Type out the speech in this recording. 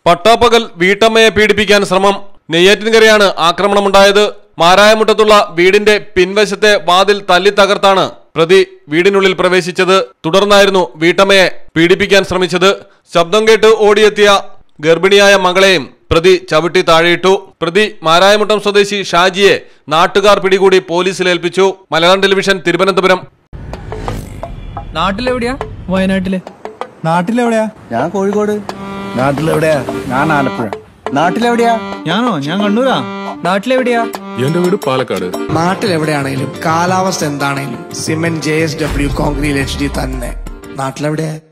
പട്ടാപ്പകൽ വീട്ടമ്മയെ പീഡിപ്പിക്കാൻ ശ്രമം നെയ്യാറ്റിൻകരയാണ് ആക്രമണമുണ്ടായത് മാരായമുട്ടത്തുള്ള വീടിന്റെ പിൻവശത്തെ വാതിൽ തല്ലി തകർത്താണ് പ്രതി വീടിനുള്ളിൽ പ്രവേശിച്ചത് തുടർന്നായിരുന്നു വീട്ടമ്മയെ പീഡിപ്പിക്കാൻ ശ്രമിച്ചത് ശബ്ദം കേട്ട് ഓടിയെത്തിയ ഗർഭിണിയായ മകളെയും പ്രതി ചവിട്ടി താഴെയിട്ടു പ്രതി മാരായമുട്ടം സ്വദേശി ഷാജിയെ നാട്ടുകാർ പിടികൂടി പോലീസിൽ ഏൽപ്പിച്ചു മലയാളം ടെലിവിഷൻ തിരുവനന്തപുരം നാട്ടിലെവിടെയാ വയനാട്ടില് നാട്ടിലെവിടെയാ ഞാൻ കോഴിക്കോട് നാട്ടിലെവിടെയാ ഞാൻ ആലപ്പുഴ നാട്ടിലെവിടെയാ ഞാനോ ഞാൻ കണ്ണൂരാ നാട്ടിലെവിടെയാ എന്റെ വീട് പാലക്കാട് നാട്ടിലെവിടെയാണേലും കാലാവസ്ഥ എന്താണേലും cement J S W concrete H D തന്നെ നാട്ടിലെവിടെയാ